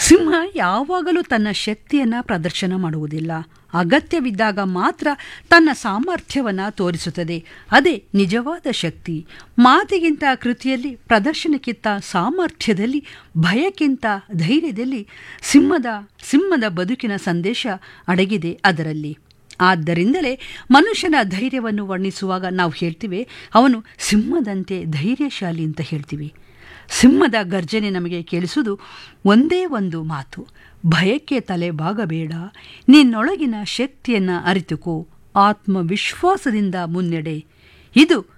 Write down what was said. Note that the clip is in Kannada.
ಸಿಂಹ ಯಾವಾಗಲೂ ತನ್ನ ಶಕ್ತಿಯನ್ನು ಪ್ರದರ್ಶನ ಮಾಡುವುದಿಲ್ಲ ಅಗತ್ಯವಿದ್ದಾಗ ಮಾತ್ರ ತನ್ನ ಸಾಮರ್ಥ್ಯವನ್ನು ತೋರಿಸುತ್ತದೆ ಅದೇ ನಿಜವಾದ ಶಕ್ತಿ ಮಾತಿಗಿಂತ ಕೃತಿಯಲ್ಲಿ ಪ್ರದರ್ಶನಕ್ಕಿಂತ ಸಾಮರ್ಥ್ಯದಲ್ಲಿ ಭಯಕ್ಕಿಂತ ಧೈರ್ಯದಲ್ಲಿ ಸಿಂಹದ ಸಿಂಹದ ಬದುಕಿನ ಸಂದೇಶ ಅಡಗಿದೆ ಅದರಲ್ಲಿ ಆದ್ದರಿಂದಲೇ ಮನುಷ್ಯನ ಧೈರ್ಯವನ್ನು ವರ್ಣಿಸುವಾಗ ನಾವು ಹೇಳ್ತೀವಿ ಅವನು ಸಿಂಹದಂತೆ ಧೈರ್ಯಶಾಲಿ ಅಂತ ಹೇಳ್ತೀವಿ ಸಿಂಹದ ಗರ್ಜನೆ ನಮಗೆ ಕೇಳಿಸುವುದು ಒಂದೇ ಒಂದು ಮಾತು ಭಯಕ್ಕೆ ತಲೆ ಬಾಗಬೇಡ ನಿನ್ನೊಳಗಿನ ಶಕ್ತಿಯನ್ನು ಅರಿತುಕೋ ಆತ್ಮವಿಶ್ವಾಸದಿಂದ ಮುನ್ನಡೆ ಇದು